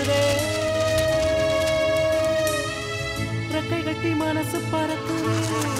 பறக்குதே ரெக்கை கட்டி மனசு பறக்குதே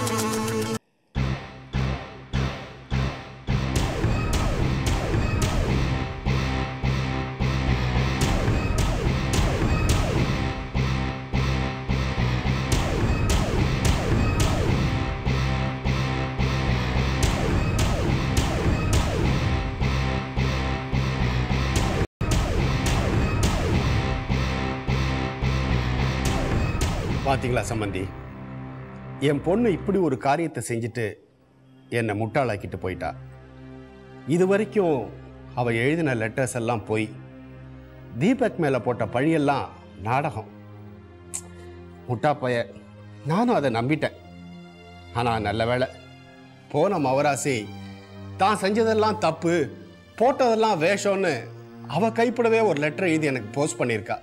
பாத்தீங்களா சம்பந்தி என் பொண்ணு இப்படி ஒரு காரியத்தை செஞ்சுட்டு என்னை முட்டாளாக்கிட்டு போயிட்டா இது வரைக்கும் அவ எழுதின லெட்டர்ஸ் எல்லாம் போய் தீபக் மேலே போட்ட பழியெல்லாம் நாடகம் முட்டா பைய நானும் அதை நம்பிட்டேன் ஆனால் நல்ல வேளை போன மவராசி தான் செஞ்சதெல்லாம் தப்பு போட்டதெல்லாம் வேஷம்னு அவ கைப்படவே ஒரு லெட்டர் எழுதி எனக்கு போஸ்ட் பண்ணியிருக்கா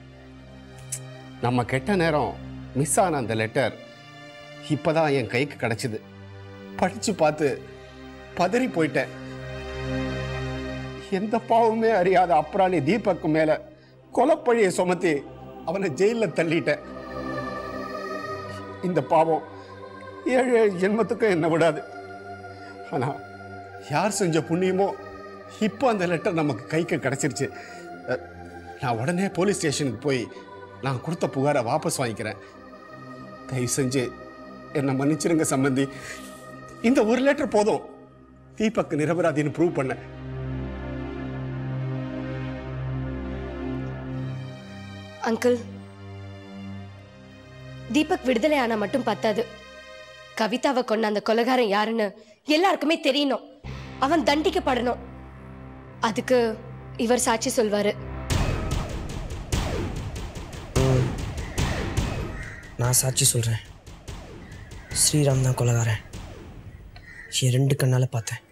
நம்ம கெட்ட நேரம் மிஸ் ஆன அந்த லெட்டர் இப்பதான் என் கைக்கு கிடைச்சிது படிச்சு பார்த்து பதறி போயிட்டேன் எந்த பாவமே அறியாத அப்ராணி தீபக்கு மேல கொலப்பழியை சுமத்தி அவனை ஜெயில தள்ளிட்டேன் இந்த பாவம் ஏழு ஏழு ஜென்மத்துக்கும் என்ன விடாது ஆனா யார் செஞ்ச புண்ணியமோ இப்போ அந்த லெட்டர் நமக்கு கைக்கு கிடைச்சிருச்சு அஹ், நான் உடனே போலீஸ் ஸ்டேஷனுக்கு போய் நான் கொடுத்த புகாரை வாபஸ் வாங்கிக்கிறேன் தயவு செஞ்சு என்னை மன்னிச்சிருங்க சம்பந்தி இந்த ஒரு லெட்டர் போதும் தீபக் நிரபராதின்னு ப்ரூவ் பண்ண அங்கிள் தீபக் விடுதலை ஆனா மட்டும் பத்தாது கவிதாவை கொண்ட அந்த கொலகாரன் யாருன்னு எல்லாருக்குமே தெரியணும் அவன் தண்டிக்கப்படணும் அதுக்கு இவர் சாட்சி சொல்வாரு நான் சாட்சி சொல்கிறேன் ஸ்ரீராம் தான் கொலகாரன் என் ரெண்டு கண்ணால் பார்த்தேன்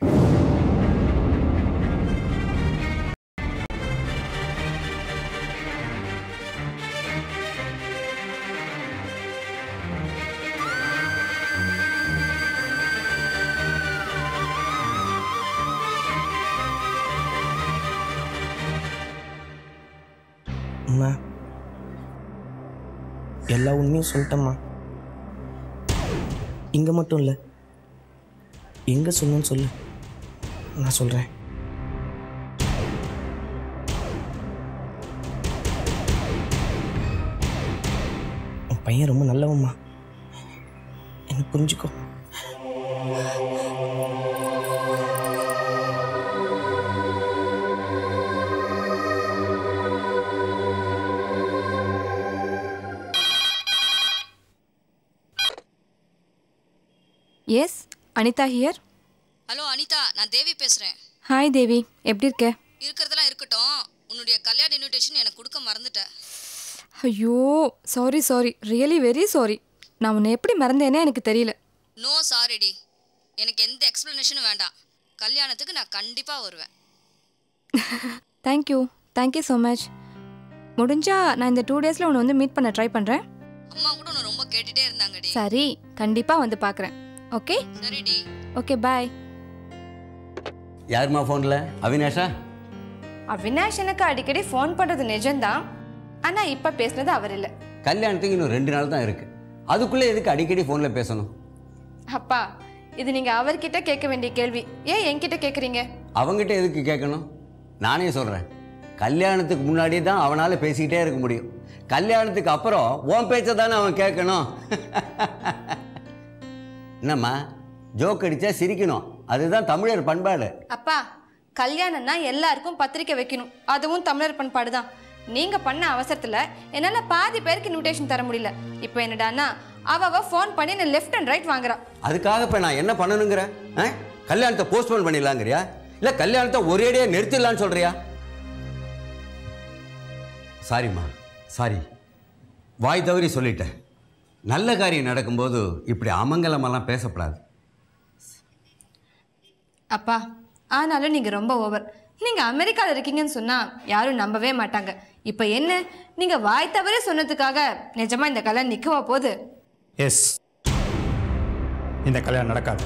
அம்மா எல்லா உண்மையும் சொல்லிட்டம்மா இங்கே மட்டும் இல்லை எங்கே சொல்லணும்னு சொல்லு நான் சொல்கிறேன் உன் பையன் ரொம்ப நல்லவம்மா என்ன புரிஞ்சுக்கோ yes Anitha here hello Anitha நான் தேவி பேசுகிறேன் ஹாய் தேவி எப்படி இருக்க இருக்கிறதெல்லாம் இருக்கட்டும் உன்னுடைய கல்யாண இன்விடேஷன் எனக்கு கொடுக்க மறந்துட்டேன் ஐயோ sorry sorry really very sorry நான் உன்னை எப்படி மறந்தேனே எனக்கு தெரியல நோ சாரிடி எனக்கு எந்த எக்ஸ்ப்ளனேஷனும் வேண்டாம் கல்யாணத்துக்கு நான் கண்டிப்பாக வருவேன் தேங்க்யூ தேங்க்யூ ஸோ மச் முடிஞ்சா நான் இந்த டூ டேஸில் உன்னை வந்து மீட் பண்ண ட்ரை பண்ணுறேன் அம்மா கூட உன்னை ரொம்ப கேட்டுட்டே இருந்தாங்கடி சரி கண்டிப்பாக வந்து பார்க்குறேன் ஓகே சரிடி ஓகே பாய் யாரும்மா ஃபோனில் அவினாஷா அவினாஷ் எனக்கு அடிக்கடி ஃபோன் பண்ணுறது நிஜம்தான் ஆனால் இப்போ பேசுனது அவர் இல்லை கல்யாணத்துக்கு இன்னும் ரெண்டு நாள் தான் இருக்குது அதுக்குள்ளே எதுக்கு அடிக்கடி ஃபோனில் பேசணும் அப்பா இது நீங்கள் அவர்கிட்ட கேட்க வேண்டிய கேள்வி ஏன் என்கிட்ட கேட்குறீங்க அவங்ககிட்ட எதுக்கு கேட்கணும் நானே சொல்கிறேன் கல்யாணத்துக்கு முன்னாடி தான் அவனால் பேசிக்கிட்டே இருக்க முடியும் கல்யாணத்துக்கு அப்புறம் உன் பேச்சை தானே அவன் கேட்கணும் என்னம்மா ஜோக் அடித்தா சிரிக்கணும் அதுதான் தமிழர் பண்பாடு அப்பா கல்யாணம்னா எல்லாருக்கும் பத்திரிக்கை வைக்கணும் அதுவும் தமிழர் பண்பாடு தான் நீங்க பண்ண அவசரத்துல என்னால பாதி பேருக்கு இன்விடேஷன் தர முடியல இப்போ என்னடான்னா அவ அவ ஃபோன் பண்ணி என்ன லெஃப்ட் அண்ட் ரைட் வாங்குறா அதுக்காக இப்போ நான் என்ன பண்ணணுங்கிற ஆ? கல்யாணத்தை போஸ்ட்போன் பண்ணிடலாங்கிறியா இல்லை கல்யாணத்தை ஒரேடியாக நிறுத்திடலான்னு சொல்கிறியா சாரிம்மா சாரி வாய் தவறி சொல்லிட்டேன் நல்ல காரியம் நடக்கும்போது இப்படி அமங்கலமெல்லாம் பேசப்படாது அப்பா ஆனாலும் நீங்க ரொம்ப ஓவர் நீங்க அமெரிக்கால இருக்கீங்கன்னு சொன்னா யாரும் நம்பவே மாட்டாங்க இப்போ என்ன நீங்க வாய் தவறே சொன்னதுக்காக நிஜமா இந்த கல்யாணம் நிக்கவா போகுது எஸ் இந்த கல்யாணம் நடக்காது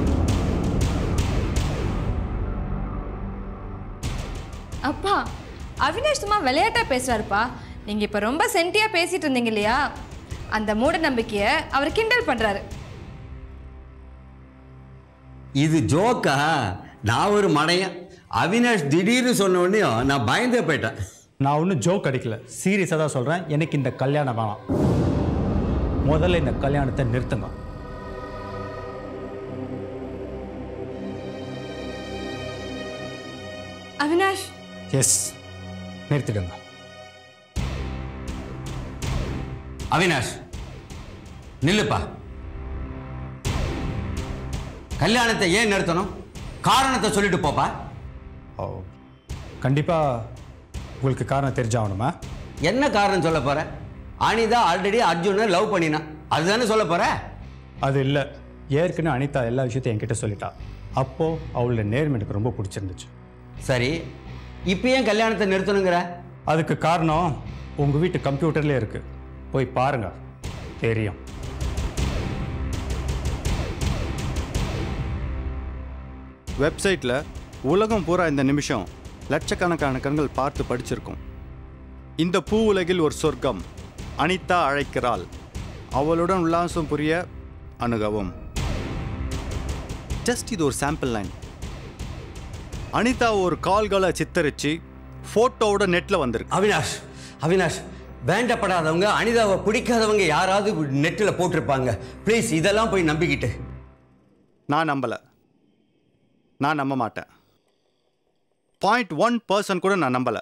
அப்பா அவினாஷ் சும்மா விளையாட்டா பேசுறாருப்பா நீங்க இப்ப ரொம்ப சென்டியா பேசிட்டு இருந்தீங்க இல்லையா அந்த மூட நம்பிக்கையை அவர் கிண்டல் பண்றாரு இது ஜோக்கா நான் ஒரு மடையன் அவினாஷ் திடீர்னு சொன்ன உடனே நான் பயந்தே போயிட்டேன் நான் ஒன்றும் ஜோக் அடிக்கல சீரியஸாக தான் சொல்கிறேன் எனக்கு இந்த கல்யாணம் வேணாம் முதல்ல இந்த கல்யாணத்தை நிறுத்துங்க அவினாஷ் எஸ் நிறுத்திடுங்க அவினாஷ் நில்லுப்பா கல்யாணத்தை ஏன் நிறுத்தணும் காரணத்தை சொல்லிட்டு போப்பா ஓ கண்டிப்பாக உங்களுக்கு காரணம் தெரிஞ்சாகணுமா என்ன காரணம் சொல்ல போற அனிதா ஆல்ரெடி அர்ஜுனை லவ் பண்ணினா அதுதானே சொல்ல போற அது இல்லை ஏற்கனவே அனிதா எல்லா விஷயத்தையும் என்கிட்ட சொல்லிட்டா அப்போது அவளோட நேர்மை எனக்கு ரொம்ப பிடிச்சிருந்துச்சு சரி இப்போ ஏன் கல்யாணத்தை நிறுத்தணுங்கிற அதுக்கு காரணம் உங்கள் வீட்டு கம்ப்யூட்டர்லேயே இருக்குது போய் பாருங்க தெரியும் வெப்சைட்டில் உலகம் பூரா இந்த நிமிஷம் லட்சக்கணக்கான கண்கள் பார்த்து படிச்சிருக்கும் இந்த பூ உலகில் ஒரு சொர்க்கம் அனிதா அழைக்கிறாள் அவளுடன் உல்லாசம் புரிய அணுகவும் ஜஸ்ட் இது ஒரு சாம்பிள் லைன் அனிதா ஒரு கால்களை சித்தரிச்சு ஃபோட்டோவோட நெட்டில் வந்திருக்கு அவினாஷ் அவினாஷ் வேண்டப்படாதவங்க அனிதாவை பிடிக்காதவங்க யாராவது நெட்டில் போட்டிருப்பாங்க ப்ளீஸ் இதெல்லாம் போய் நம்பிக்கிட்டு நான் நம்பலை நான் நம்ப மாட்டேன் பாயிண்ட் ஒன் பர்சன்ட் கூட நான் நம்பலை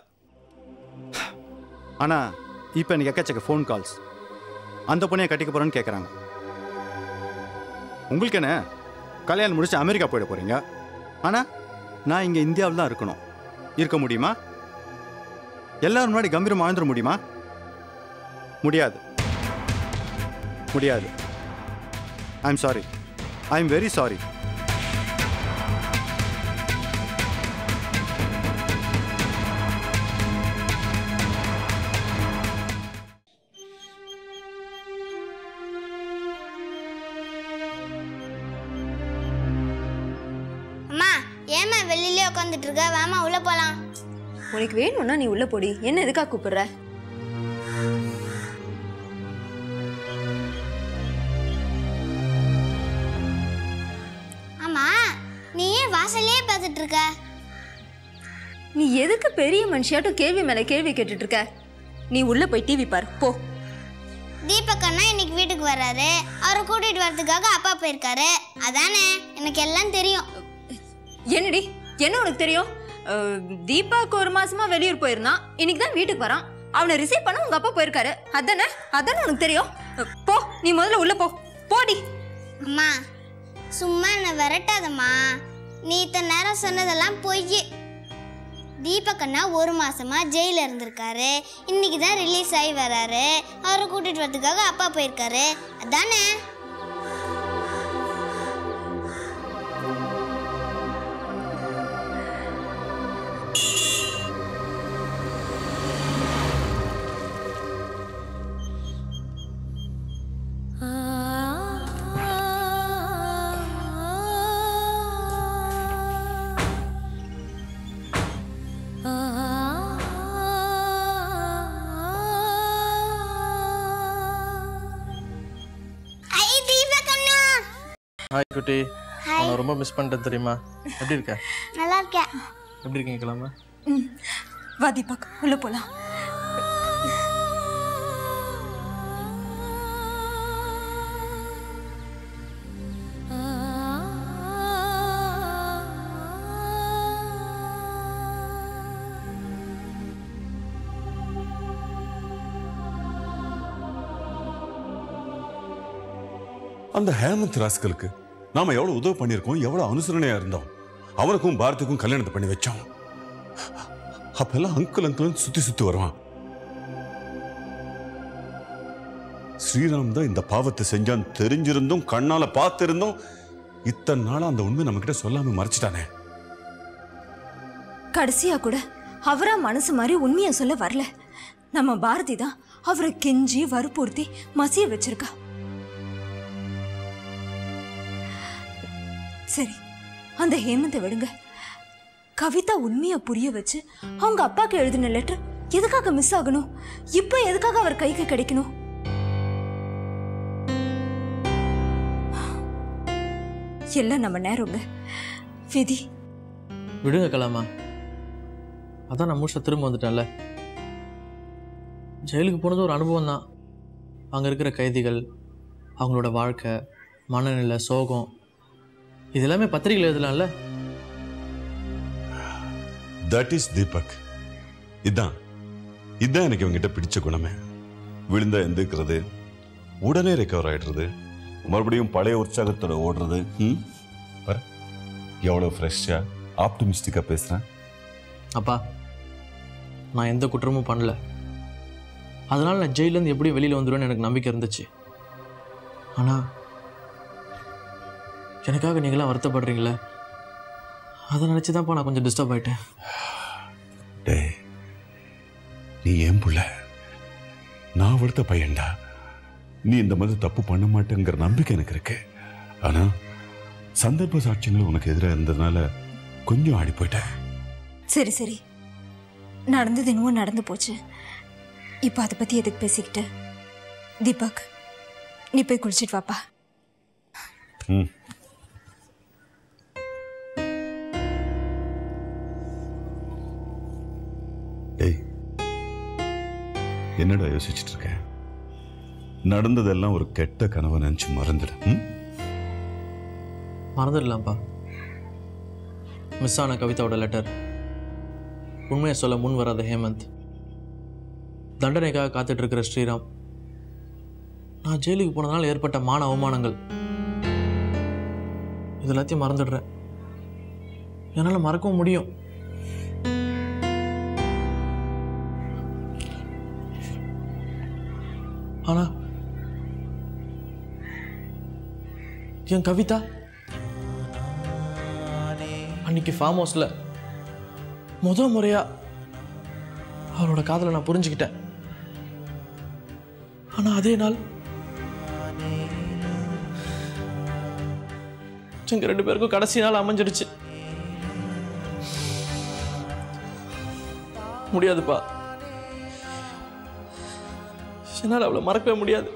ஆனால் இப்போ எனக்கு எக்கச்சக்க ஃபோன் கால்ஸ் அந்த பொண்ணையை கட்டிக்க போகிறேன்னு கேட்குறாங்க உங்களுக்கு என்ன கல்யாணம் முடிச்சு அமெரிக்கா போயிட போகிறீங்க ஆனால் நான் இங்கே இந்தியாவில் தான் இருக்கணும் இருக்க முடியுமா எல்லாரும் முன்னாடி கம்பீரம் வாழ்ந்துட முடியுமா முடியாது முடியாது I am sorry I am very sorry அம்மா ஏம்மா வெளியிலே உட்காந்துட்டு இருக்க வாமா உள்ள போலாம் உனக்கு வேணும்னா நீ உள்ள போடி என்ன எதுக்காக கூப்பிடுற ஆமா நீ ஏன் வாசல்லே பார்த்துட்டு இருக்க நீ எதுக்கு பெரிய மனுஷியாட்டும் கேள்வி மேல கேள்வி கேட்டுட்டு இருக்க நீ உள்ள போய் டிவி பார் போ தீபக் அண்ணா இன்னைக்கு வீட்டுக்கு வர்றாரு அவரை கூட்டிட்டு வர்றதுக்காக அப்பா போயிருக்காரு அதானே எனக்கு எல்லாம் தெரியும் என்னடி என்ன உனக்கு தெரியும் அஹ், தீபாக்கு ஒரு மாசமா வெளியூர் போயிருந்தான் இன்னைக்கு தான் வீட்டுக்கு வரான் அவனை ரிசீவ் பண்ண உங்க அப்பா போயிருக்காரு அதானே அதானே உனக்கு தெரியும் அஹ், போ நீ முதல்ல உள்ள போ போடி அம்மா சும்மா என்ன விரட்டாதம்மா நீ இத்தனை நேரம் சொன்னதெல்லாம் பொய் தீபக் அண்ணா ஒரு மாசமா ஜெயில இருந்திருக்காரு இன்னைக்கு தான் ரிலீஸ் ஆகி வராரு அவரை கூட்டிட்டு வரதுக்காக அப்பா போயிருக்காரு அதானே ஐ தீபக் அண்ணா ஹாய் குட்டி உன்னை ரொம்ப மிஸ் பண்ணிட்டேன் தெரியுமா எப்படி இருக்க நல்லா இருக்கேன் எப்படி இருக்கீங்க கிளம்ப வா தீபக் உள்ள போலாம் அந்த ஹேமந்த் ராஸ்கலுக்கு நாம எவ்வளவு உதவி பண்ணியிருக்கோம் எவ்வளவு அனுசரணையா இருந்தோம் அவனுக்கும் பாரதிக்கும் கல்யாணத்தை பண்ணி வச்சோம் அப்பெல்லாம் அங்கிள் அங்கிள் சுத்தி சுத்தி வருவான் ஸ்ரீராம் தான் இந்த பாவத்தை செஞ்சான் தெரிஞ்சிருந்தும் கண்ணால பார்த்திருந்தும் இத்தனை நாளா அந்த உண்மை நம்ம கிட்ட சொல்லாம மறைச்சிட்டானே கடைசியா கூட அவரா மனசு மாதிரி உண்மையை சொல்ல வரல நம்ம பாரதி தான் அவரை கெஞ்சி வற்புறுத்தி மசிய வச்சிருக்கா சரி அந்த ஹேமந்தை விடுங்க கவிதா உண்மையை புரிய வச்சு அவங்க அப்பாக்கு எழுதின லெட்டர் எதுக்காக மிஸ் ஆகணும் இப்போ எதுக்காக அவர் கைக்கு கிடைக்கணும் எல்லாம் நம்ம நேரங்க விதி விடுங்க கலாமா அதான் நான் முழுசா திரும்ப வந்துட்டேன்ல ஜெயிலுக்கு போனது ஒரு அனுபவம் தான் அங்கே இருக்கிற கைதிகள் அவங்களோட வாழ்க்கை மனநிலை சோகம் இது எல்லாமே பத்திரிகையில் எழுதலாம்ல தட் இஸ் தீபக் இதான் இதான் எனக்கு இவங்கிட்ட பிடிச்ச குணமே விழுந்தா எந்திரிக்கிறது உடனே ரெக்கவர் ஆயிடுறது மறுபடியும் பழைய உற்சாகத்தோட ஓடுறது ம் பாரு எவ்வளோ ஃப்ரெஷ்ஷாக ஆப்டிமிஸ்டிக்காக பேசுகிறேன் அப்பா நான் எந்த குற்றமும் பண்ணல அதனால் நான் ஜெயிலேருந்து எப்படி வெளியில் வந்துடுவேன்னு எனக்கு நம்பிக்கை இருந்துச்சு ஆனால் எனக்காக நீங்களாம் வருத்தப்படுறீங்களே அதை நினச்சி தான்ப்பா நான் கொஞ்சம் டிஸ்டர்ப் ஆயிட்டேன் டேய் நீ ஏன் புள்ள நான் வளர்த்த பையன்டா நீ இந்த மாதிரி தப்பு பண்ண மாட்டேங்கிற நம்பிக்கை எனக்கு இருக்கு ஆனா சந்தர்ப்ப சாட்சியங்கள் உனக்கு எதிராக இருந்ததுனால கொஞ்சம் ஆடி போயிட்டேன் சரி சரி நடந்தது என்னவோ நடந்து போச்சு இப்போ அதை பற்றி எதுக்கு பேசிக்கிட்டு தீபக் நீ போய் குளிச்சிட்டு வாப்பா ம் டேய் என்னடா யோசிச்சுட்டு இருக்க நடந்ததெல்லாம் ஒரு கெட்ட கனவை நினைச்சு மறந்துடு ம்? மறந்துடலாம்ப்பா மிஸ் ஆன கவிதாவோட லெட்டர் உண்மையை சொல்ல முன் வராத ஹேமந்த் தண்டனைக்காக காத்துட்டு இருக்கிற ஸ்ரீராம் நான் ஜெயிலுக்கு போனதால் ஏற்பட்ட மான அவமானங்கள் இது எல்லாத்தையும் மறந்துடுறேன் என்னால் மறக்கவும் முடியும் ஆனா என் கவிதா அன்னைக்கு ஃபார்ம் ஹவுஸில் முத முறையா அவளோட காதலை நான் புரிஞ்சுக்கிட்டேன் ஆனா அதே நாள் எங்க ரெண்டு பேருக்கும் கடைசி நாள் அமைஞ்சிடுச்சு முடியாதுப்பா என்னால் அவளை மறக்கவே முடியாது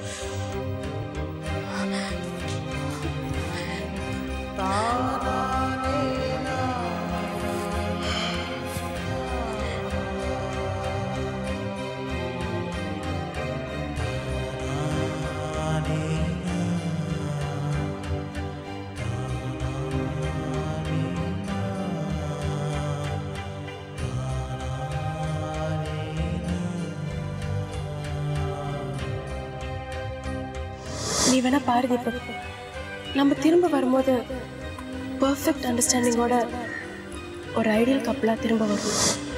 நீ வேணா பாரு தீபக் நம்ம திரும்ப வரும்போது பர்ஃபெக்ட் அண்டர்ஸ்டாண்டிங்கோட ஒரு ஐடியல் கப்பலாக திரும்ப வரும்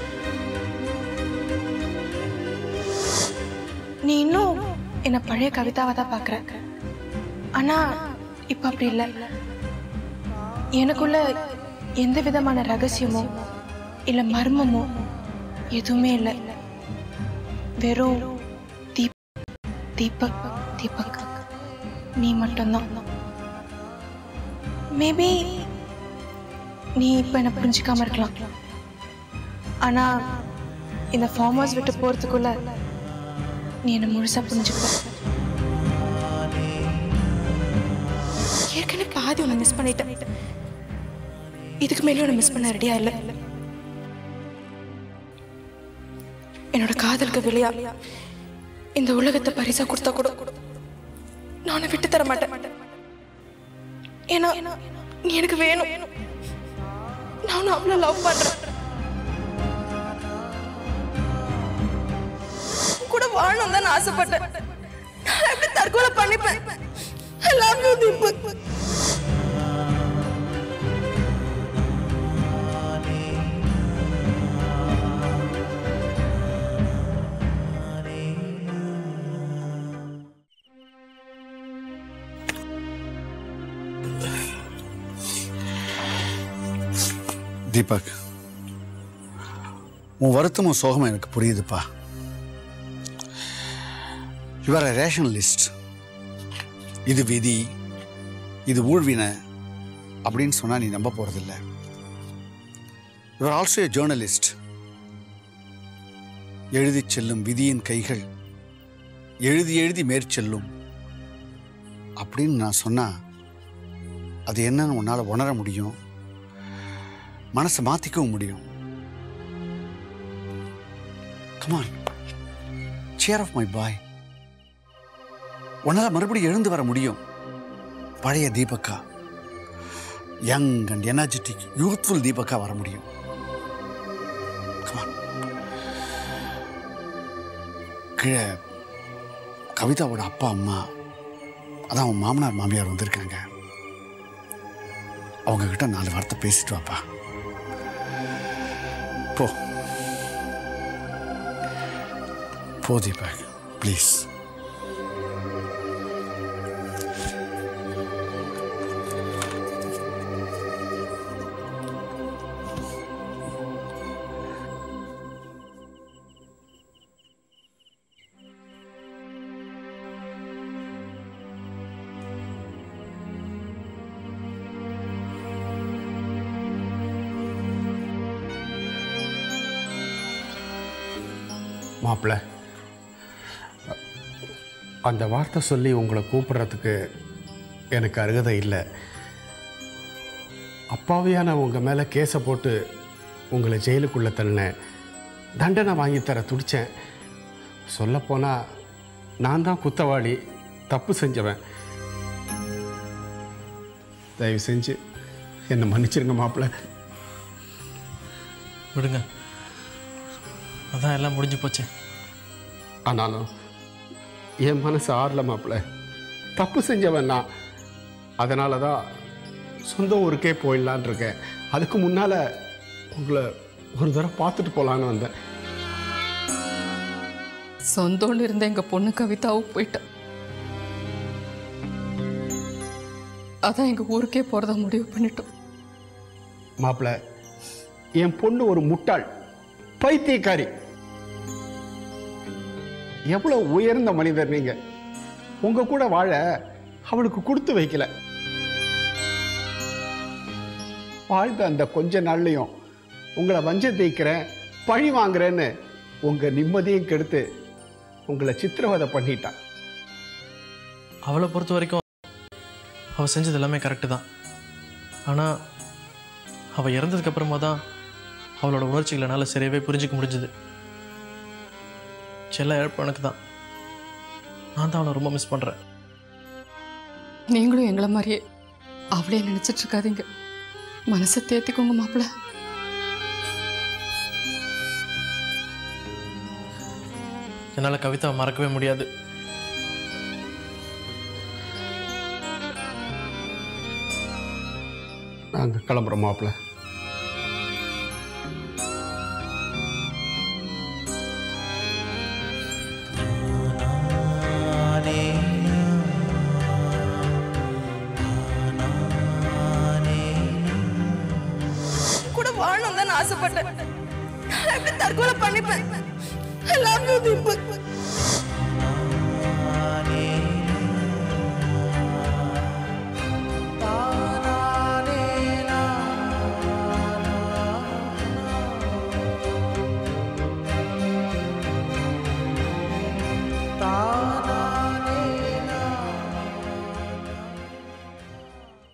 நீ இன்னும் என்னை பழைய கவிதாவை தான் பார்க்குற ஆனால் இப்போ அப்படி இல்லை எனக்குள்ள எந்த விதமான ரகசியமோ இல்லை மர்மமோ எதுவுமே இல்லை வெறும் தீப் தீபக் தீபக் நீ மட்டும்தான் மேபி நீ இப்போ என்னை புரிஞ்சுக்காம இருக்கலாம் ஆனால் இந்த ஃபார்ம் ஹவுஸ் விட்டு போகிறதுக்குள்ள நீ என்னை முழுசாக புரிஞ்சுக்க ஏற்கனவே பாதி உன்னை மிஸ் பண்ணிட்டேன் இதுக்கு மேலே உன்னை மிஸ் பண்ண ரெடியா இல்லை என்னோட காதலுக்கு விலையா இந்த உலகத்தை பரிசா கொடுத்தா கூட நான் உன்னை விட்டு தர மாட்டேன் ஏன்னா நீ எனக்கு வேணும் நான் உன்னை அவ்வளோ லவ் பண்றேன் உன் கூட வாழணும் தான் நான் ஆசைப்பட்டேன் நான் எப்படி தற்கொலை பண்ணிப்பேன் I love you Deepak Deepak உன் வருத்தமும் சோகமும் எனக்கு புரியுதுப்பா யுவர் a ரேஷனலிஸ்ட் இது விதி இது ஊழ்வினை அப்படின்னு சொன்னா நீ நம்ப போறதில்ல யுவர் ஆல்சோ ஏ ஜேர்னலிஸ்ட் எழுதிச் செல்லும் விதியின் கைகள் எழுதி எழுதி மேற்செல்லும் அப்படின்னு நான் சொன்னா அது என்னன்னு உன்னால் உணர முடியும் மனசை மாற்றிக்கவும் முடியும் come on cheer up my boy உன்னால் மறுபடியும் எழுந்து வர முடியும் பழைய தீபக்கா யங் அண்ட் எனர்ஜெட்டிக் யூத்ஃபுல் தீபக்கா வர முடியும் கமான் கீழே கவிதாவோட அப்பா அம்மா அதான் அவன் மாமனார் மாமியார் வந்திருக்காங்க அவங்க கிட்ட நாலு வார்த்தை பேசிட்டு வாப்பா போ போ தீபக் ப்ளீஸ் மாப்பிள்ள அந்த வார்த்தை சொல்லி உங்களை கூப்பிடுறதுக்கு எனக்கு அருகதை இல்லை அப்பாவியான உங்கள் மேலே கேஸை போட்டு உங்களை ஜெயிலுக்குள்ளே தள்ளினேன் தண்டனை வாங்கி தர துடித்தேன் சொல்லப்போனால் நான் தான் குத்தவாளி தப்பு செஞ்சவன் தயவு செஞ்சு என்னை மன்னிச்சிருங்க மாப்பிள்ள விடுங்க அதான் எல்லாம் முடிஞ்சு போச்சு ஆனாலும் என் மனசு ஆறல மாப்பிள்ள தப்பு செஞ்சவன் நான் அதனால தான் சொந்த ஊருக்கே போயிடலான் இருக்கேன் அதுக்கு முன்னால் உங்களை ஒரு தடவை பார்த்துட்டு போகலான்னு வந்தேன் சொந்தம்னு இருந்த எங்க பொண்ணு கவிதாவும் போயிட்டா அதான் எங்க ஊருக்கே போறதா முடிவு பண்ணிட்டோம் மாப்பிள்ள என் பொண்ணு ஒரு முட்டாள் பைத்தியக்காரி எவ்வளவு உயர்ந்த மனிதர் நீங்க உங்க கூட வாழ அவளுக்கு கொடுத்து வைக்கல வாழ்ந்த அந்த கொஞ்ச நாள்லையும் உங்களை வஞ்ச தேய்க்கிறேன் பழி வாங்குறேன்னு உங்க நிம்மதியும் கெடுத்து உங்களை சித்திரவதை பண்ணிட்டான் அவளை பொறுத்த வரைக்கும் அவள் செஞ்சது எல்லாமே கரெக்டு தான் ஆனால் அவள் இறந்ததுக்கு அப்புறமா தான் அவளோட உணர்ச்சிகளை என்னால் சரியாகவே புரிஞ்சிக்க முடிஞ்சுது செல்ல இழப்பு எனக்கு தான் நான் தான் அவளை ரொம்ப மிஸ் பண்ணுறேன் நீங்களும் எங்களை மாதிரியே அவளே நினைச்சிட்டு இருக்காதீங்க மனசை தேத்திக்கோங்க மாப்பிள்ள என்னால் கவிதாவை மறக்கவே முடியாது நாங்கள் கிளம்புறோம் மாப்பிள்ள கூட வாழணும் தான் ஆசைப்பட்டேன் நான் எப்படி தற்கொலை பண்ணிப்பேன் ஐ லவ் யூ தீபக்